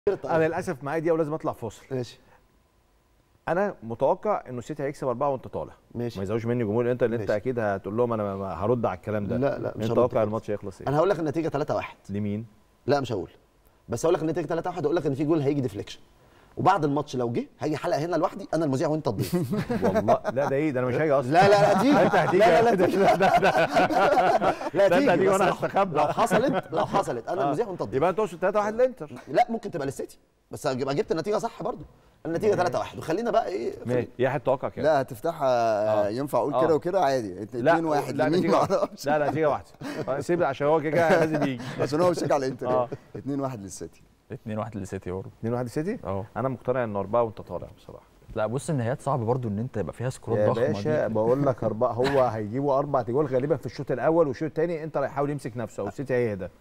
انا للاسف معايا دي ولازم اطلع فاصل ماشي انا متوقع انه السيتي هيكسب اربعه وانت طالع ماشي ما يزعلوش مني جمهور الانتر اللي انت ماشي. اكيد هتقول لهم انا ما- هرد على الكلام ده لا، لا، مش انت هرد متوقع خالص. الماتش هيخلص ايه انا هقول لك النتيجه 3 1 لمين لا مش هقول بس هقول لك النتيجه 3 1 اقول لك ان في جول هيجي ديفليكشن وبعد الماتش لو جه هاجي حلقه هنا لوحدي انا المذيع وانت الضيف والله لا ده ايه ده انا مش هاجي اصلا لا لا لا تيجي انت هتيجي لا لا لا ده- تيجي ده- ده- ده- لا ده انت تيجي هتيجي بس وانا لو- هستخبى. لو حصلت لو حصلت انا آه. المذيع وانت الضيف يبقى انت تقصد 3 1 للانتر لا ممكن تبقى للسيتي بس يبقى جبت النتيجه صح برضو النتيجه 3 1 وخلينا بقى ايه ماشي يحيى توقع كده لا هتفتحها ينفع اقول آه. كده وكده عادي 2 1 لا لمين نتيجة ما واحدة. اعرفش لا لا نتيجه واحده سيب عشان هو كده كده لازم يجي عشان هو بيشجع الانتر آه. 2 1 للسيتي 2 1 للسيتي برضه 2 1 سيتي اه انا مقتنع ان اربعه وانت طالع بصراحه لا بص النهايات صعب برضه ان انت يبقى فيها سكورات يا ضخمه باشا دي. بقول لك اربعه هو هيجيبوا اربع تجوال غالبا في الشوط الاول والشوط الثاني انتر هيحاول يمسك نفسه او السيتي هيهدى